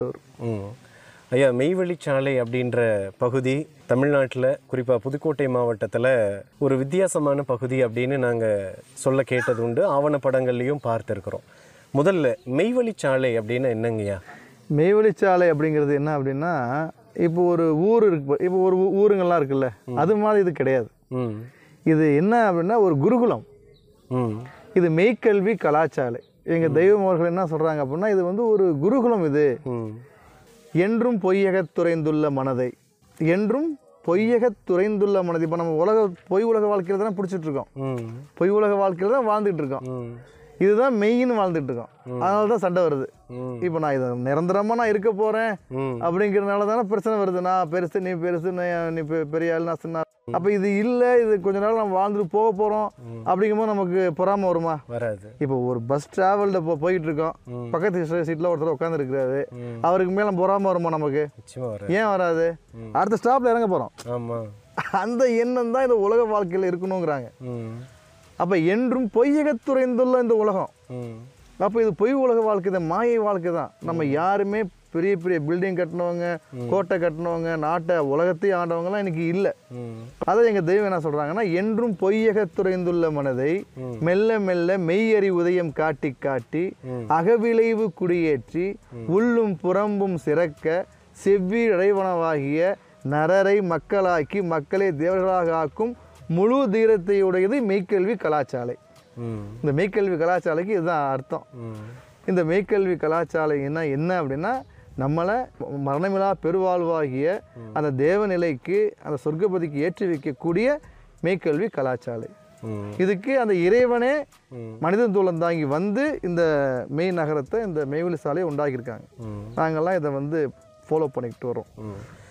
ம் ஐயா மெய்வழிச்சாலை அப்படின்ற பகுதி தமிழ்நாட்டில் குறிப்பாக புதுக்கோட்டை மாவட்டத்தில் ஒரு வித்தியாசமான பகுதி அப்படின்னு நாங்கள் சொல்ல கேட்டது உண்டு ஆவணப்படங்கள்லையும் பார்த்துருக்குறோம் முதல்ல மெய்வழிச்சாலை அப்படின்னா என்னங்கய்யா மெய்வழிச்சாலை அப்படிங்கிறது என்ன அப்படின்னா இப்போ ஒரு ஊர் இருக்கு இப்போ ஒரு ஊ- ஊருங்கள்லாம் இருக்குல்ல அது மாதிரி இது கிடையாது ம் இது என்ன அப்படின்னா ஒரு குருகுலம் ம் இது மெய்க்கல்வி கலாச்சாலை எங்கள் தெய்வம் அவர்கள் என்ன சொல்கிறாங்க அப்படின்னா இது வந்து ஒரு குருகுலம் இது ம் என்றும் பொய்யகத் துறைந்துள்ள மனதை என்றும் பொய்யகத் துறைந்துள்ள மனதை இப்போ நம்ம உலக பொய் உலக வாழ்க்கையில் தானே பிடிச்சிட்டு இருக்கோம் ம் பொய் உலக வாழ்க்கையில் தான் வாழ்ந்துட்டு இருக்கோம் ம் இதுதான் மெய்ன்னு வாழ்ந்துட்டு இருக்கோம் அதனால தான் சண்டை வருது ம். இப்போ நான் இது நிரந்தரமாக நான் இருக்க போகிறேன் ம் அப்படிங்கிறனால தானே பிரச்சனை வருது நான் பெருசு நீ பெருசு நீ- நீ பெ- பெரிய ஆள் நான் சின்ன ஆள். அப்போ இது இல்லை இது கொஞ்ச நாள் நம்ம வாழ்ந்துட்டு போக போகிறோம் அப்படிங்கும்போது நமக்கு பொறாம வருமா வராது இப்போ ஒரு பஸ் டிராவலில் இப்போ போயிட்டு இருக்கோம் பக்கத்து சீட்டில் ஒருத்தர் உட்காந்துருக்கிறாரு அவருக்கு மேலே பொறாம வருமா நமக்கு நிச்சயமாக வராது ஏன் வராது அடுத்த ஸ்டாப்பில் இறங்க போகிறோம் ஆமாம் அந்த எண்ணம் தான் இந்த உலக வாழ்க்கையில் இருக்கணுங்கிறாங்க ம் அப்போ என்றும் பொய்யகத்துறைந்துள்ள இந்த உலகம் ம் அப்போ இது பொய் உலக வாழ்க்கை தான் மாயை வாழ்க்கை தான் நம்ம யாருமே பெரிய பெரிய பில்டிங் கட்டினவங்க கோட்டை கட்டினவங்க நாட்டை உலகத்தையும் ஆண்டவங்கலாம் இன்னைக்கு இல்லை ம் அதை எங்கள் தெய்வம் என்ன சொல்கிறாங்கன்னா என்றும் பொய்யகத்துறைந்துள்ள மனதை மெல்ல மெல்ல மெய்யறி உதயம் காட்டி காட்டி அகவிளைவு குடியேற்றி உள்ளும் புறம்பும் சிறக்க செவ்வி இறைவனவாகிய நரரை மக்களாக்கி மக்களை தேவர்களாக ஆக்கும் முழு தீரத்தையுடையது மெய்க்கல்வி கலாச்சாலை ம் இந்த மெய்க்கல்வி கலாச்சாலைக்கு இதுதான் அர்த்தம் ம் இந்த மெய்க்கல்வி கலாச்சாலைன்னா என்ன அப்படின்னா நம்மளை மரணமில்லா பெருவாழ்வாகிய அந்த தேவநிலைக்கு அந்த சொர்க்கபதிக்கு ஏற்றி வைக்கக்கூடிய மெய்க்கல்வி கலாச்சாலை ம் இதுக்கு அந்த இறைவனே ம். மனிதன் தூளம் தாங்கி வந்து இந்த மெய் நகரத்தை இந்த மெய்வெளி சாலையை உண்டாக்கியிருக்காங்க ம் நாங்கள்லாம் இதை வந்து ஃபாலோ பண்ணிக்கிட்டு வரோம் ம்